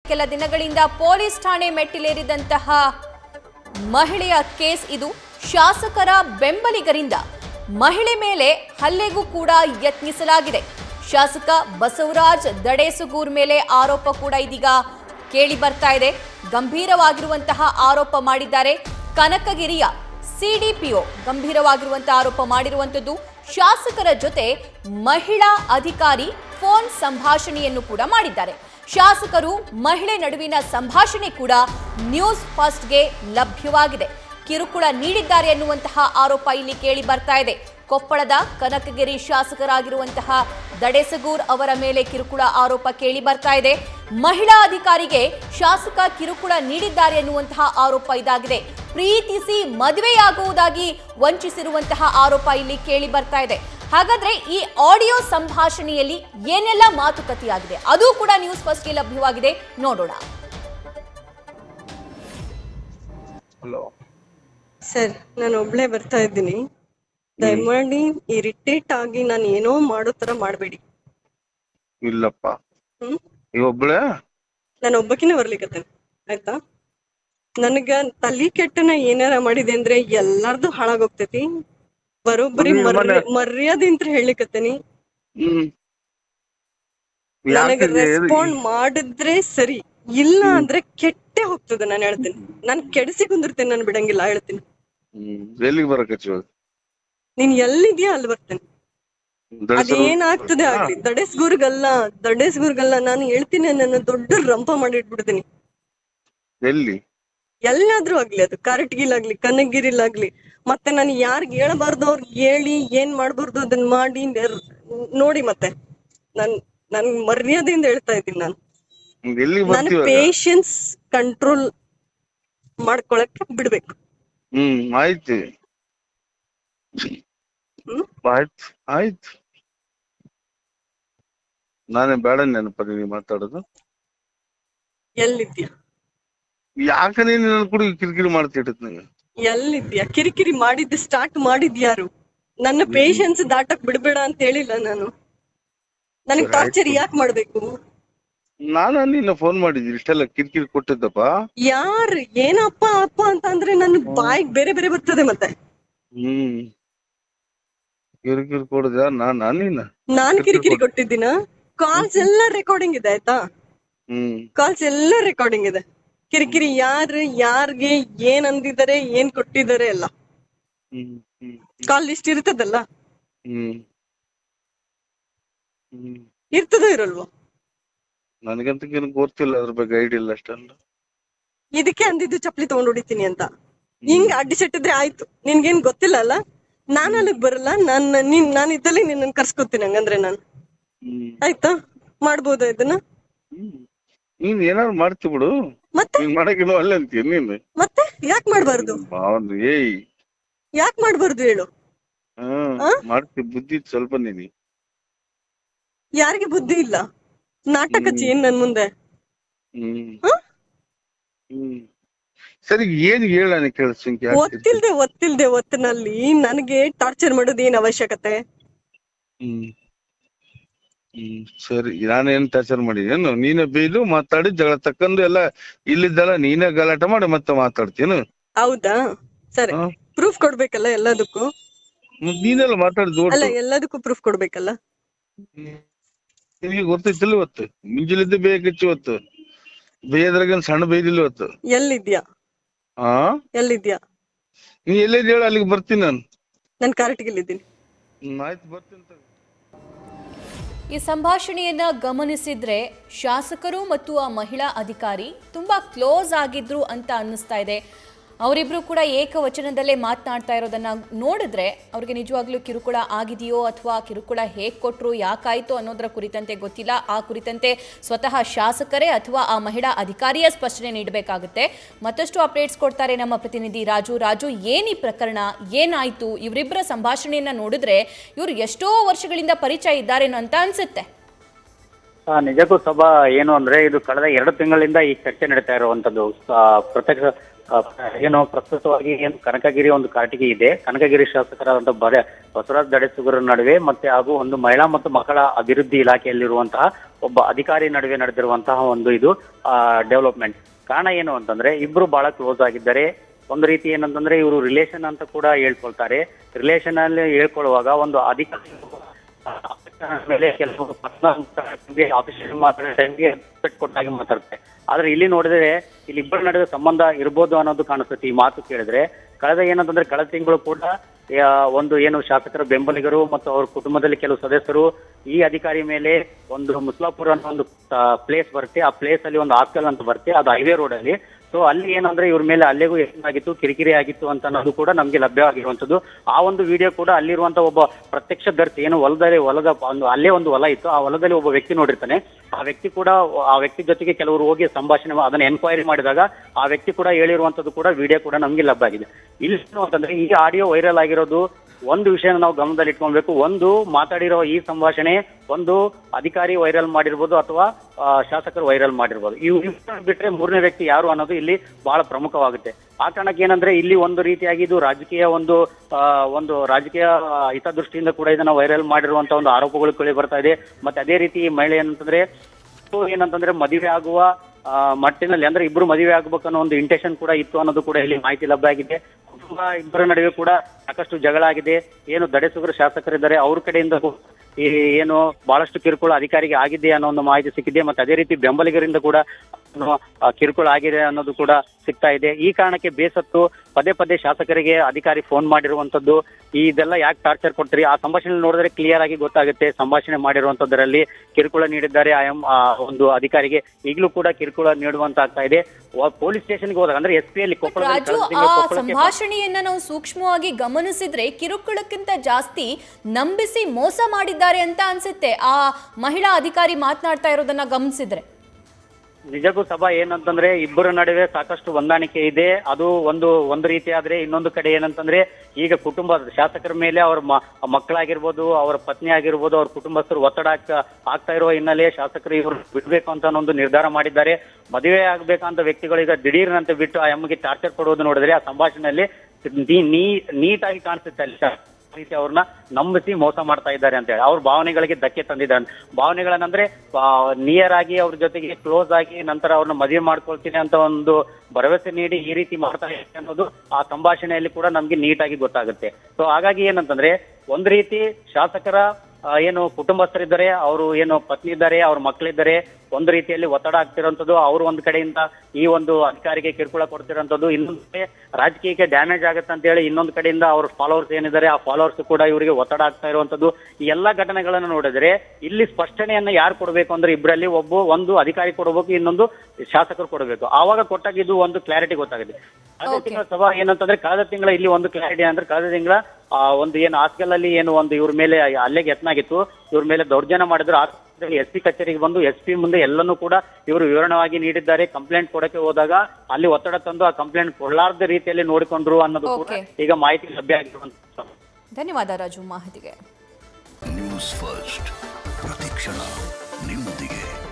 ಕೆಲ ದಿನಗಳಿಂದ ಪೊಲೀಸ್ ಠಾಣೆ ಮೆಟ್ಟಿಲೇರಿದಂತಹ ಮಹಿಳೆಯ ಕೇಸ್ ಇದು ಶಾಸಕರ ಬೆಂಬಲಿಗರಿಂದ ಮಹಿಳೆ ಮೇಲೆ ಹಲ್ಲೆಗೂ ಕೂಡ ಯತ್ನಿಸಲಾಗಿದೆ ಶಾಸಕ ಬಸವರಾಜ್ ದಡೇಸುಗೂರ್ ಮೇಲೆ ಆರೋಪ ಕೂಡ ಇದೀಗ ಕೇಳಿ ಬರ್ತಾ ಇದೆ ಗಂಭೀರವಾಗಿರುವಂತಹ ಆರೋಪ ಮಾಡಿದ್ದಾರೆ ಕನಕಗಿರಿಯ ಸಿಡಿಪಿಒ ಗಂಭೀರವಾಗಿರುವಂತಹ ಆರೋಪ ಮಾಡಿರುವಂಥದ್ದು ಶಾಸಕರ ಜೊತೆ ಮಹಿಳಾ ಅಧಿಕಾರಿ ಫೋನ್ ಸಂಭಾಷಣೆಯನ್ನು ಕೂಡ ಮಾಡಿದ್ದಾರೆ ಶಾಸಕರು ಮಹಿಳೆ ನಡುವಿನ ಸಂಭಾಷಣೆ ಕೂಡ ನ್ಯೂಸ್ ಫಸ್ಟ್ಗೆ ಲಭ್ಯವಾಗಿದೆ ಕಿರುಕುಳ ನೀಡಿದ್ದಾರೆ ಎನ್ನುವಂತಹ ಆರೋಪ ಇಲ್ಲಿ ಕೇಳಿ ಬರ್ತಾ ಇದೆ ಕೊಪ್ಪಳದ ಕನಕಗಿರಿ ಶಾಸಕರಾಗಿರುವಂತಹ ದಡೇಸಗೂರ್ ಅವರ ಮೇಲೆ ಕಿರುಕುಳ ಆರೋಪ ಕೇಳಿ ಬರ್ತಾ ಇದೆ ಮಹಿಳಾ ಅಧಿಕಾರಿಗೆ ಶಾಸಕ ಕಿರುಕುಳ ನೀಡಿದ್ದಾರೆ ಎನ್ನುವಂತಹ ಆರೋಪ ಇದಾಗಿದೆ ಪ್ರೀತಿಸಿ ಮದುವೆಯಾಗುವುದಾಗಿ ವಂಚಿಸಿರುವಂತಹ ಆರೋಪ ಇಲ್ಲಿ ಕೇಳಿ ಬರ್ತಾ ಇದೆ ಹಾಗಾದ್ರೆ ಈ ಆಡಿಯೋ ಸಂಭಾಷಣೆಯಲ್ಲಿ ಏನೆಲ್ಲ ಮಾತುಕತೆಯಾಗಿದೆ ಅದು ಕೂಡ ನ್ಯೂಸ್ ಫಸ್ಟ್ಗೆ ಲಭ್ಯವಾಗಿದೆ ನೋಡೋಣ ಹಲೋ ಸರ್ ನಾನು ಒಬ್ಳೆ ಬರ್ತಾ ಇದ್ದೀನಿ ದಯಮಾಡಿ ಇರಿಟೇಟ್ ಆಗಿ ನಾನು ಏನೋ ಮಾಡೋ ತರ ಮಾಡಬೇಡಿ ಇಲ್ಲಪ್ಪ ಹ್ಮ್ ಈ ಒಬ್ಳೆ ನಾನು ಒಬ್ಬಕಿನ ಬರ್ಲಿಕತ್ತೇನೆ ಆಯ್ತಾ ನನಗ ತಲಿ ಕೆಟ್ಟನ ಏನಾರ ಮಾಡಿದೆ ಅಂದ್ರೆ ಎಲ್ಲಾರ್ದು ಹಾಳಾಗೋಗ್ತೈತಿ ಬರೋಬ್ಬರಿ ಮನೆ- ಮರ್ಯ ಮನೆ- ಮರ್ಯಾದೆ ಅಂತ ಹೇಳಿಕತ್ತೇನಿ ಹ್ಮ್ ನನಗೆ ಯಾಕೆ ಇದು- ರೆಸ್ಪಾಂಡ್ ಮಾಡಿದ್ರೆ ಸರಿ ಇಲ್ಲ ಅಂದ್ರೆ ಕೆಟ್ಟೆ ಹೋಗ್ತದೆ ನಾನು ಹೇಳ್ತೀನಿ ನಾನ್ ಕೆಡಿಸಿ ಕುಂದಿರ್ತೇನೆ ನಾನು ಬಿಡಂಗಿಲ್ಲ ಹೇಳ್ತೀನಿ ಹ್ಮ್ ಎಲ್ಲಿಗೆ ಬರಕಚ್ಚಿ ನೀನ್ ಎಲ್ಲಿದ್ಯಾ ಅಲ್ಲಿ ಬರ್ತೇನೆ ಅದೇನಾಗ್ತದೆ ಆಗ್ಲಿ ದಡೇಸ್ಗುರ್ಗಲ್ಲ ದಡೇಸ್ಗುರ್ಗಲ್ಲ ನಾನು ಹೇಳ್ತೀನಿ ನನ್ನ ದೊಡ್ಡ ರಂಪ ಮಾಡಿಟ್ಬಿಡ್ತೀನಿ ಎಲ್ಲಿ ಎಲ್ಲಾದ್ರೂ ಆಗ್ಲಿ ಅದು ಕಾರಟಗಿಲಾಗ್ಲಿ ಕನಗಿರಿಲಾಗ್ಲಿ ಮತ್ತೆ ನಾನು ಯಾರ್ಗ್ ಹೇಳ್ಬಾರ್ದು ಅವ್ರಿಗೆ ಹೇಳಿ ಏನ್ ಮಾಡ್ಬಾರ್ದು ಅದನ್ನ ಮಾಡಿ ನೆರ್- ನೋಡಿ ಮತ್ತೆ ನನ್ ನನ್ ಮರ್ಯಾದೆಯಿಂದ ಹೇಳ್ತಾ ಇದ್ದೀನಿ ನಾನು ಎಲ್ಲಿಗೆ ನನ್ನ ಬರ್ತೀವ ಪೇಶನ್ಸ್ ಕಂಟ್ರೋಲ್ ಮಾಡ್ಕೊಳಕ್ಕೆ ಬಿಡ್ಬೇಕು ಹ್ಮ್ ಆಯ್ತು ಹ್ಮ್ ಆಯ್ತು ಆಯ್ತು ನಾನೇ ಬೇಡ ನೆನಪ ನೀನು ಮಾತಾಡೋದು ಎಲ್ಲಿದ್ಯಾ ಯಾಕೆ ನೀನು ನನ್ನ ಕೂಡ ಕಿರಿಕಿರಿ ಮಾಡ್ತಿಟ್ಟತ್ ನಂಗೆ ಎಲ್ಲಿದ್ಯಾ ಕಿರಿಕಿರಿ ಮಾಡಿದ್ದು ಸ್ಟಾರ್ಟ್ ಮಾಡಿದ್ಯಾರು ನನ್ನ ಪೇಶನ್ಸ್ ದಾಟಕ್ ಬಿಡ್ಬೇಡ ಅಂತ ಹೇಳಿಲ್ಲ ನಾನು ನನಗ್ ಸರಿ, ಟಾರ್ಚರ್ ಆಯ್ತು. ಯಾಕೆ ಮಾಡ್ಬೇಕು ನಾನು ನಿನ್ನ ಫೋನ್ ಮಾಡಿದ್ದೀನಿ ಇಷ್ಟೆಲ್ಲ ಕಿರಿಕಿರಿ ಕೊಟ್ಟಿದ್ದಪ್ಪ ಯಾರ್ ಏನಪ್ಪ ಅಪ್ಪ ಅಂತ ಅಂದ್ರೆ ನನ್ನ ಬಾಯಿಗ್ ಬೇರೆ ಬೇರೆ ಬರ್ತದೆ ಮತ್ತೆ ಹ್ಮ್ ಕಿರಿಕಿರಿ ಕೊಡದ ನಾನ್ ನೀನ ನಾನ್ ಕಿರಿಕಿರಿ ಕಿರಿಕಿರಿ ಕೊಡ್- ಕೊಟ್ಟಿದ್ದೀನ ಕಾಲ್ಸ್ ಎಲ್ಲ ರೆಕಾರ್ಡಿಂಗ್ ಇದೆ ಆಯ್ತಾ ಹ್ಮ್ ಕಾಲ್ಸ್ ಎಲ್ಲ ರೆಕಾರ್ಡಿಂಗ್ ಇದೆ ಕಿರಿಕಿರಿ ಯಾರು ಯಾರ್ಗೆ ಏನ್ ಅಂದಿದ್ದಾರೆ ಏನ್ ಕೊಟ್ಟಿದ್ದಾರೆ ಎಲ್ಲ ಹ್ಮ್ ಹ್ಮ್ ಕಾಲ್ ಲಿಸ್ಟ್ ಇರ್ತದಲ್ಲ ಹ್ಮ್ ಹ್ಮ್ ಇರ್ತದೋ ಇರಲ್ವೋ ನನಗಂತ ಏನು ಗೊತ್ತಿಲ್ಲ ಅದ್ರ ಬಗ್ಗೆ ಐಡಿಯಾ ಇಲ್ಲ ಅಷ್ಟಲ್ಲ ಇದಕ್ಕೆ ಅಂದಿದ್ದು ಚಪ್ಲಿ ತಗೊಂಡ್ ಹೊಡಿತೀನಿ ಅಂತ ಹಿಂಗ್ ಅಡ್ಡಿ ಸೆಟ್ಟಿದ್ರೆ ಆಯ್ತು ನಿನ್ಗೇನ್ ಗೊತ್ತಿಲ್ಲ ಅಲ್ಲ ನಾನ್ ಅಲ್ಲಿಗ್ ಬರಲ್ಲ ನಾನ್ ನೀನ್ ನಾನ್ ಇದ್ದಲ್ಲಿ ನಿನ್ನ ಕರ್ಸ್ಕೊತೀನಿ ಹಂಗಂದ್ರೆ ನಾನು ಹ್ಮ್ ಆಯ್ತಾ ಮಾಡ್ಬೋದಾ ಇದನ್ನ ಹ್ಮ್ ನೀನ್ ಏನಾದ್ರು ಮಾಡ್ತಿ ಬಿಡು ಮತ್ತೆ ನೀನ್ ಮಾಡಕ್ಕೇನೋ ಅಲ್ಲ ಅಂತೀಯ ನೀನು ಮತ್ತೆ ಯಾಕ್ ಮಾಡ್ಬಾರ್ದು ಅವ್ನು ಏಯ್ ಯಾಕ್ ಮಾಡ್ಬಾರ್ದು ಹೇಳು ಹ್ಮ್ ಆ? ಮಾಡ್ತಿ ಬುದ್ಧಿ ಇತ್ತು ಸ್ವಲ್ಪ ನೀನಿ ಯಾರಿಗೆ ಬುದ್ಧಿ ಇಲ್ಲ ನಾಟಕ ಹಚ್ಚಿ ಏನ್ ನನ್ ಮುಂದೆ ಹ್ಮ್ ಹ? ಹ್ಮ್ ಸರಿ ಏನ್ ಹೇಳ ನನಗೆ ಕೇಳಿಸ್ತೀನಿ ಒತ್ತಿಲ್ದೆ ಒತ್ತಿಲ್ದೆ ಒತ್ತಿನಲ್ಲಿ ನನಗೆ ಟಾರ್ಚರ್ ಮಾಡೋದು ಏನ್ ಅವಶ್ಯಕತೆ ಹ್ಮ್ ಹ್ಮ್ ಸರಿ ನಾನೇನ್ ಟಾರ್ಚರ್ ಮಾಡಿದೇನು ನೀನೇ ಬೈದು ಮಾತಾಡಿ ಜಗಳ ತಕ್ಕಂದು ಎಲ್ಲ ಇಲ್ಲಿದ್ದಲ್ಲ ನೀನೇ ಗಲಾಟೆ ಮಾಡಿ ಮತ್ತೆ ಮಾತಾಡ್ತೀನು ಹೌದಾ ಸರಿ ಹ? ಪ್ರೂಫ್ ಕೊಡ್ಬೇಕಲ್ಲ ಎಲ್ಲದಕ್ಕೂ ಮತ್ತ್ ನೀನೆಲ್ಲ ಮಾತಾಡಿದ್ ಅಲ್ಲ ಓಡ್ತು ಎಲ್ಲದಕ್ಕೂ ಪ್ರೂಫ್ ಕೊಡ್ಬೇಕಲ್ಲ ನಿಮಗೆ ಗೊತ್ತೈತಿಲ್ಲ ಇವತ್ತು ಮುಂಜಾನಿದ್ದೆ ಬೇಕಚ್ಚಿ ಇವತ್ತು ಬೇಯದ್ರಾಗೇನ್ ಸಣ್ಣ ಬೇಯ್ದಿಲ್ಲ ಇವತ್ತು ಎಲ್ಲಿದ್ಯಾ ಹಾ ಎಲ್ಲಿದ್ಯಾ ನೀ ಎಲ್ಲೇದ್ ಹೇಳ ಅಲ್ಲಿಗೆ ಬರ್ತೀನಿ ನಾನು ನಾನ್ ಕಾರಟಗಿಲ್ಲಿದ್ದೀನಿ ಹ್ಮ್ ಆಯ್ತು ಬರ್ತೀನಿ ತಗೋ. ಈ ಸಂಭಾಷಣೆಯನ್ನ ಗಮನಿಸಿದ್ರೆ ಶಾಸಕರು ಮತ್ತು ಆ ಮಹಿಳಾ ಅಧಿಕಾರಿ ತುಂಬಾ ಕ್ಲೋಸ್ ಆಗಿದ್ರು ಅಂತ ಅನ್ನಿಸ್ತಾ ಇದೆ ಅವರಿಬ್ರು ಕೂಡ ಏಕವಚನದಲ್ಲೇ ಮಾತನಾಡ್ತಾ ಇರೋದನ್ನ ನೋಡಿದ್ರೆ ಅವ್ರಿಗೆ ನಿಜವಾಗ್ಲೂ ಕಿರುಕುಳ ಆಗಿದೆಯೋ ಅಥವಾ ಕಿರುಕುಳ ಹೇಗೆ ಕೊಟ್ಟರು ಯಾಕಾಯಿತು ಅನ್ನೋದರ ಕುರಿತಂತೆ ಗೊತ್ತಿಲ್ಲ ಆ ಕುರಿತಂತೆ ಸ್ವತಃ ಶಾಸಕರೇ ಅಥವಾ ಆ ಮಹಿಳಾ ಅಧಿಕಾರಿಯೇ ಸ್ಪಷ್ಟನೆ ನೀಡಬೇಕಾಗುತ್ತೆ ಮತ್ತಷ್ಟು ಅಪ್ಡೇಟ್ಸ್ ಕೊಡ್ತಾರೆ ನಮ್ಮ ಪ್ರತಿನಿಧಿ ರಾಜು ರಾಜು ಏನ್ ಈ ಪ್ರಕರಣ ಏನಾಯ್ತು ಇವರಿಬ್ಬರ ಸಂಭಾಷಣೆಯನ್ನ ನೋಡಿದ್ರೆ ಇವರು ಎಷ್ಟೋ ವರ್ಷಗಳಿಂದ ಪರಿಚಯ ಇದ್ದಾರೇನೋ ಅಂತ ಅನ್ಸುತ್ತೆ ಆ, ನಿಜಕ್ಕೂ ಸಭಾ ಏನು ಅಂದ್ರೆ ಇದು ಕಳೆದ ಎರಡು ತಿಂಗಳಿಂದ ಈ ಚರ್ಚೆ ನಡೀತಾ ಇರುವಂತದ್ದು ಆ, ಪ್ರತ್ಯಕ್ಷ ಆ, ಏನು ಪ್ರಸ್ತುತವಾಗಿ ಏನು ಕನಕಗಿರಿ ಒಂದು ಕಾಟಿಗೆ ಇದೆ ಕನಕಗಿರಿ ಶಾಸಕರಾದಂತಹ ಬರ ಬಸವರಾಜ್ ದಡೆಸುಗರ ನಡುವೆ ಮತ್ತೆ ಹಾಗೂ ಒಂದು ಮಹಿಳಾ ಮತ್ತು ಮಕ್ಕಳ ಅಭಿವೃದ್ಧಿ ಇಲಾಖೆಯಲ್ಲಿರುವಂತಹ ಒಬ್ಬ ಅಧಿಕಾರಿ ನಡುವೆ ನಡೆದಿರುವಂತಹ ಒಂದು ಇದು ಡೆವಲಪ್ಮೆಂಟ್ ಕಾರಣ ಏನು ಅಂತಂದ್ರೆ ಇಬ್ರು ಬಹಳ ಕ್ಲೋಸ್ ಆಗಿದ್ದಾರೆ ಒಂದು ರೀತಿ ಏನಂತಂದ್ರೆ ಇವರು ರಿಲೇಷನ್ ಅಂತ ಕೂಡ ಹೇಳ್ಕೊಳ್ತಾರೆ ರಿಲೇಷನ್ ಅಲ್ಲಿ ಹೇಳ್ಕೊಳ್ಳುವಾಗ ಒಂದು ಅಧಿಕಾರಿ ಮೇಲೆ ಕೆಲವು ಆಫೀಸರ್ ಮಾತಾಡೋ ಟೈಮ್ಗೆ ರೆಸ್ಪೆಕ್ಟ್ ಕೊಟ್ಟಾಗಿ ಮಾತಾಡುತ್ತೆ ಆದ್ರೆ ಇಲ್ಲಿ ನೋಡಿದ್ರೆ ಇಲ್ಲಿ ಇಬ್ಬರ ನಡುವೆ ಸಂಬಂಧ ಇರ್ಬೋದು ಅನ್ನೋದು ಕಾಣಿಸುತ್ತೆ ಈ ಮಾತು ಕೇಳಿದ್ರೆ ಕಳೆದ ಏನಂತಂದ್ರೆ ಕಳೆದ ತಿಂಗಳು ಕೂಡ ಆ, ಒಂದು ಏನು ಶಾಸಕರ ಬೆಂಬಲಿಗರು ಮತ್ತು ಅವ್ರ ಕುಟುಂಬದಲ್ಲಿ ಕೆಲವು ಸದಸ್ಯರು ಈ ಅಧಿಕಾರಿ ಮೇಲೆ ಒಂದು ಮುಸ್ಲಾಪುರ ಅನ್ನೋ ಒಂದು ಪ್ಲೇಸ್ ಬರುತ್ತೆ ಆ ಪ್ಲೇಸ್ ಅಲ್ಲಿ ಒಂದು ಹಾಸ್ಟೆಲ್ ಅಂತ ಬರುತ್ತೆ ಅದು ಹೈವೇ ರೋಡ್ ಅಲ್ಲಿ ಸೊ ಅಲ್ಲಿ ಏನಂದ್ರೆ ಇವ್ರ ಮೇಲೆ ಅಲ್ಲೆಗೂ ಏನಾಗಿತ್ತು ಕಿರಿಕಿರಿ ಆಗಿತ್ತು ಅಂತ ಅನ್ನೋದು ಕೂಡ ನಮ್ಗೆ ಲಭ್ಯವಾಗಿರುವಂತದ್ದು ಆ ಒಂದು ವಿಡಿಯೋ ಕೂಡ ಅಲ್ಲಿರುವಂತ ಒಬ್ಬ ಪ್ರತ್ಯಕ್ಷದರ್ಶಿ ಏನು ಹೊಲದಲ್ಲಿ ಹೊಲದ ಒಂದು ಅಲ್ಲೇ ಒಂದು ಹೊಲ ಇತ್ತು ಆ ಹೊಲದಲ್ಲಿ ಒಬ್ಬ ವ್ಯಕ್ತಿ ನೋಡಿರ್ತಾನೆ ಆ ವ್ಯಕ್ತಿ ಕೂಡ ಆ ವ್ಯಕ್ತಿ ಜೊತೆಗೆ ಕೆಲವರು ಹೋಗಿ ಸಂಭಾಷಣೆ ಮಾ- ಅದನ್ನ ಎನ್ಕ್ವೈರಿ ಮಾಡಿದಾಗ ಆ ವ್ಯಕ್ತಿ ಕೂಡ ಹೇಳಿರುವಂತದ್ದು ಕೂಡ ವಿಡಿಯೋ ಕೂಡ ನಮ್ಗೆ ಲಭ್ಯ ಆಗಿದೆ ಇಲ್ಲಿ ಏನು ಅಂತಂದ್ರೆ ಈ ಆಡಿಯೋ ವೈರಲ್ ಆಗಿರೋದು ಒಂದು ವಿಷಯನ ನಾವು ಗಮನದಲ್ಲಿ ಇಟ್ಕೊಳ್ಬೇಕು ಒಂದು ಮಾತಾಡಿರೋ ಈ ಸಂಭಾಷಣೆ ಒಂದು ಅಧಿಕಾರಿ ವೈರಲ್ ಮಾಡಿರ್ಬೋದು ಅಥವಾ ಆ, ಶಾಸಕರು ವೈರಲ್ ಮಾಡಿರ್ಬೋದು ಇವು ಇವ್ರನ್ನ ಬಿಟ್ರೆ ಮೂರನೇ ವ್ಯಕ್ತಿ ಯಾರು ಅನ್ನೋದು ಇಲ್ಲಿ ಬಹಳ ಪ್ರಮುಖವಾಗುತ್ತೆ ಆ ಕಾರಣಕ್ಕೆ ಏನಂದ್ರೆ ಇಲ್ಲಿ ಒಂದು ರೀತಿಯಾಗಿ ಇದು ರಾಜಕೀಯ ಒಂದು ಆ, ಒಂದು ರಾಜಕೀಯ ಆ, ಹಿತದೃಷ್ಟಿಯಿಂದ ಕೂಡ ಇದನ್ನ ವೈರಲ್ ಮಾಡಿರುವಂತ ಒಂದು ಆರೋಪಗಳು ಕೇಳಿ ಬರ್ತಾ ಇದೆ ಮತ್ತೆ ಅದೇ ರೀತಿ ಈ ಮಹಿಳೆ ಏನಂತಂದ್ರೆ ಇವ್ರು ಏನಂತಂದ್ರೆ ಮದುವೆ ಆಗುವ ಆ, ಮಟ್ಟಿನಲ್ಲಿ ಅಂದ್ರೆ ಇಬ್ರು ಮದುವೆ ಆಗ್ಬೇಕು ಅನ್ನೋ ಒಂದು ಇಂಟೆನ್ಷನ್ ಕೂಡ ಇತ್ತು ಅನ್ನೋದು ಕೂಡ ಇಲ್ಲಿ ಮಾಹಿತಿ ಲಭ್ಯ ಆಗಿದೆ ಕುಟುಂಬ ಇಬ್ಬರ ನಡುವೆ ಕೂಡ ಸಾಕಷ್ಟು ಜಗಳ ಆಗಿದೆ ಏನು ದಡೆಸುಗರ ಶಾಸಕರಿದ್ದಾರೆ ಅವ್ರ ಕಡೆಯಿಂದ ಕೂ- ಈ ಏನು ಬಹಳಷ್ಟು ಕಿರುಕುಳ ಅಧಿಕಾರಿಗೆ ಆಗಿದೆ ಅನ್ನೋ ಒಂದು ಮಾಹಿತಿ ಸಿಕ್ಕಿದೆ ಮತ್ತೆ ಅದೇ ರೀತಿ ಬೆಂಬಲಿಗರಿಂದ ಕೂಡ ಅನ್ನೋ, ಆ, ಕಿರುಕುಳ ಆಗಿದೆ ಅನ್ನೋದು ಕೂಡ ಸಿಗ್ತಾ ಇದೆ ಈ ಕಾರಣಕ್ಕೆ ಬೇಸತ್ತು ಪದೇ ಪದೇ ಶಾಸಕರಿಗೆ ಅಧಿಕಾರಿ ಫೋನ್ ಮಾಡಿರುವಂತದ್ದು ಈ ಇದೆಲ್ಲ ಯಾಕೆ ಟಾರ್ಚರ್ ಕೊಡ್ತೀರಿ ಆ ಸಂಭಾಷಣೆ ನೋಡಿದ್ರೆ ಕ್ಲಿಯರ್ ಆಗಿ ಗೊತ್ತಾಗುತ್ತೆ ಸಂಭಾಷಣೆ ಮಾಡಿರುವಂತದ್ದರಲ್ಲಿ ಕಿರುಕುಳ ನೀಡಿದ್ದಾರೆ ಆ ಎಂ- ಆ ಒಂದು ಅಧಿಕಾರಿಗೆ ಈಗಲೂ ಕೂಡ ಕಿರುಕುಳ ನೀಡುವಂತ ಆಗ್ತಾ ಇದೆ ಪೊಲೀಸ್ ಸ್ಟೇಷನ್ಗೆ ಹೋದಾಗ ಅಂದ್ರೆ ಎಸ್ ಪಿ ಅಲ್ಲಿ ಕೊಪ್ಪಳದಲ್ಲಿ ರಾಜು ಕಳೆದ ಆ ತಿಂಗಳು ಕೊಪ್ಪಳಕ್ಕೆ ಸಂಭಾಷಣೆಯನ್ನ ನಾವು ಸೂಕ್ಷ್ಮವಾಗಿ ಗಮನಿಸಿದ್ರೆ ಕಿರುಕುಳಕ್ಕಿಂತ ಜಾಸ್ತಿ ನಂಬಿಸಿ ಮೋಸ ಮಾಡಿದ್ದಾರೆ ಅಂತ ಅನ್ಸುತ್ತೆ ಆ ಮಹಿಳಾ ಅಧಿಕಾರಿ ಮಾತನಾಡ್ತಾ ಇರೋದನ್ನ ಗಮನಿಸಿದ್ರೆ ನಿಜಕ್ಕೂ ಸಭಾ ಏನಂತಂದ್ರೆ ಇಬ್ಬರ ನಡುವೆ ಸಾಕಷ್ಟು ಹೊಂದಾಣಿಕೆ ಇದೆ ಅದು ಒಂದು ಒಂದು ರೀತಿ ಆದ್ರೆ ಇನ್ನೊಂದು ಕಡೆ ಏನಂತಂದ್ರೆ ಈಗ ಕುಟುಂಬ ಶಾಸಕರ ಮೇಲೆ ಅವ್ರ ಮ- ಮಕ್ಕಳಾಗಿರ್ಬೋದು ಅವರ ಪತ್ನಿ ಆಗಿರ್ಬೋದು ಅವ್ರ ಕುಟುಂಬಸ್ಥರು ಒತ್ತಡ ಆಗ್ತಾ- ಆಗ್ತಾ ಇರುವ ಹಿನ್ನೆಲೆ ಶಾಸಕರು ಇವರು ಬಿಡ್ಬೇಕು ಅಂತ ಒಂದು ನಿರ್ಧಾರ ಮಾಡಿದ್ದಾರೆ ಮದುವೆ ಆಗ್ಬೇಕಂತ ವ್ಯಕ್ತಿಗಳು ಈಗ ದಿಢೀರ್ನಂತೆ ಬಿಟ್ಟು ಆ ಎಮ್ಮಗೆ ಟಾರ್ಚರ್ ಕೊಡುವುದು ನೋಡಿದ್ರೆ ಆ ಸಂಭಾಷಣೆಯಲ್ಲಿ ನೀ- ನೀ- ನೀಟಾಗಿ ಕಾಣಿಸುತ್ತೆ ಅಲ್ಲಿ ಶಾ- ರೀತಿ ಅವ್ರನ್ನ ನಂಬಿಸಿ ಮೋಸ ಮಾಡ್ತಾ ಇದ್ದಾರೆ ಅಂತ ಹೇಳಿ ಅವ್ರ ಭಾವನೆಗಳಿಗೆ ಧಕ್ಕೆ ತಂದಿದ್ದಾರೆ ಭಾವನೆಗಳನ್ನಂದ್ರೆ ನಿಯರ್ ಆಗಿ ಅವ್ರ ಜೊತೆಗೆ ಕ್ಲೋಸ್ ಆಗಿ ನಂತರ ಅವ್ರನ್ನ ಮದುವೆ ಮಾಡ್ಕೊಳ್ತೀನಿ ಅಂತ ಒಂದು ಭರವಸೆ ನೀಡಿ ಈ ರೀತಿ ಮಾಡ್ತಾ ಇದ್ದಾರೆ ಅನ್ನೋದು ಆ ಸಂಭಾಷಣೆಯಲ್ಲಿ ಕೂಡ ನಮ್ಗೆ ನೀಟಾಗಿ ಗೊತ್ತಾಗುತ್ತೆ ಸೊ ಹಾಗಾಗಿ ಏನಂತಂದ್ರೆ ಒಂದ್ ರೀತಿ ಶಾಸಕರ ಆ, ಏನು ಕುಟುಂಬಸ್ಥರಿದ್ದಾರೆ ಅವರು ಏನು ಪತ್ನಿ ಇದ್ದಾರೆ ಅವ್ರ ಮಕ್ಕಳಿದ್ದಾರೆ ಒಂದು ರೀತಿಯಲ್ಲಿ ಒತ್ತಡ ಆಗ್ತಿರೋಂಥದ್ದು ಅವರು ಒಂದು ಕಡೆಯಿಂದ ಈ ಒಂದು ಅಧಿಕಾರಿಗೆ ಕಿರುಕುಳ ಕೊಡ್ತಿರೋಂಥದ್ದು ಇನ್ನೊಂದು ಕಡೆ ರಾಜಕೀಯಕ್ಕೆ ಡ್ಯಾಮೇಜ್ ಆಗುತ್ತೆ ಅಂತ ಹೇಳಿ ಇನ್ನೊಂದು ಕಡೆಯಿಂದ ಅವ್ರ ಫಾಲೋವರ್ಸ್ ಏನಿದ್ದಾರೆ ಆ ಫಾಲೋವರ್ಸ್ ಕೂಡ ಇವರಿಗೆ ಒತ್ತಡ ಆಗ್ತಾ ಇರುವಂತದ್ದು ಈ ಎಲ್ಲಾ ಘಟನೆಗಳನ್ನು ನೋಡಿದ್ರೆ ಇಲ್ಲಿ ಸ್ಪಷ್ಟನೆಯನ್ನ ಯಾರು ಕೊಡಬೇಕು ಅಂದ್ರೆ ಇಬ್ಬರಲ್ಲಿ ಒಬ್ಬ ಒಂದು ಅಧಿಕಾರಿ ಕೊಡಬೇಕು ಇನ್ನೊಂದು ಶಾಸಕರು ಕೊಡಬೇಕು ಆವಾಗ ಕೊಟ್ಟಾಗ ಇದು ಒಂದು ಕ್ಲಾರಿಟಿ ಗೊತ್ತಾಗುತ್ತೆ ಕಳೆದ Okay. ತಿಂಗಳ ಸಭಾ ಏನಂತಂದ್ರೆ ಕಳೆದ ತಿಂಗಳ ಇಲ್ಲಿ ಒಂದು ಕ್ಲಾರಿಟಿ ಅಂದ್ರೆ ಕಳೆದ ತಿಂಗಳ ಆ, ಒಂದು ಏನು ಹಾಸ್ಟೆಲ್ ಅಲ್ಲಿ ಏನು ಒಂದು ಇವ್ರ ಮೇಲೆ ಹಲ್ಲೆಗೆ ಯತ್ನ ಆಗಿತ್ತು ಇವ್ರ ಮೇಲೆ ದೌರ್ಜನ್ಯ ಮಾಡಿದ್ರು ಎಸ್ ಪಿ ಕಚೇರಿಗೆ ಬಂದು ಎಸ್ ಪಿ ಮುಂದೆ ಎಲ್ಲನೂ ಕೂಡ ಇವರು ವಿವರಣವಾಗಿ ನೀಡಿದ್ದಾರೆ ಕಂಪ್ಲೇಂಟ್ ಕೊಡಕ್ಕೆ ಹೋದಾಗ ಅಲ್ಲಿ ಒತ್ತಡ ತಂದು ಆ ಕಂಪ್ಲೇಂಟ್ ಕೊಡಲಾರ್ದ ರೀತಿಯಲ್ಲಿ ನೋಡಿಕೊಂಡ್ರು ಅನ್ನೋದು ಕೂಡ Okay. ಈಗ ಮಾಹಿತಿ ಲಭ್ಯ ಆಗಿರುವಂತ ಧನ್ಯವಾದ ರಾಜು ಮಾಹಿತಿಗೆ ನ್ಯೂಸ್ ಫಸ್ಟ್ ಪ್ರತಿಕ್ಷಣ ನಿಮ್ಮೊಂದಿಗೆ